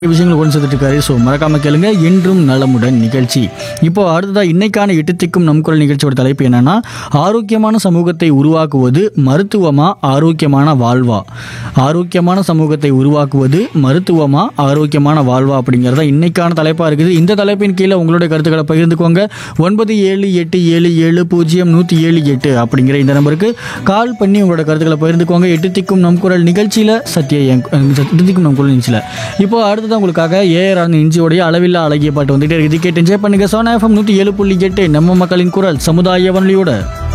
விஷயங்கள் கொண்டு சேர்த்துட்டு இருக்காரு ஸோ மறக்காம கேளுங்க என்றும் நலமுடன் நிகழ்ச்சி இப்போ அடுத்ததா இன்னைக்கான எட்டுத்திக்கும் நம் குரல் நிகழ்ச்சியோட தலைப்பு என்னன்னா ஆரோக்கியமான சமூகத்தை உருவாக்குவது மருத்துவமா ஆரோக்கியமான வாழ்வா ஆரோக்கியமான சமூகத்தை உருவாக்குவது மருத்துவமா ஆரோக்கியமான வாழ்வா அப்படிங்கிறதா இன்னைக்கான தலைப்பா இருக்குது இந்த தலைப்பின் கீழே உங்களுடைய கருத்துக்களை பகிர்ந்துக்கோங்க ஒன்பது ஏழு எட்டு ஏழு ஏழு பூஜ்ஜியம் நூற்றி ஏழு எட்டு அப்படிங்கிற இந்த நம்பருக்கு கால் பண்ணி உங்களோட கருத்துக்களை பகிர்ந்துக்கோங்க எட்டு திக்கும் நம் குரல் நிகழ்ச்சியில் சத்யா என் எட்டு திக்கும் நம் குரல் நிகழ்ச்சியில் இப்போ அடுத்ததான் உங்களுக்காக ஏஆர் இஞ்சியோடைய அளவில்லா அழகிய பாட்டு வந்துட்டே இருக்குது கேட்டு என்ஜாய் பண்ணுங்க சோனா எஃப்எம் நூற்றி ஏழு புள்ளி எட்டு நம்ம மக்களின் குரல் சமுதாய வானொலியோட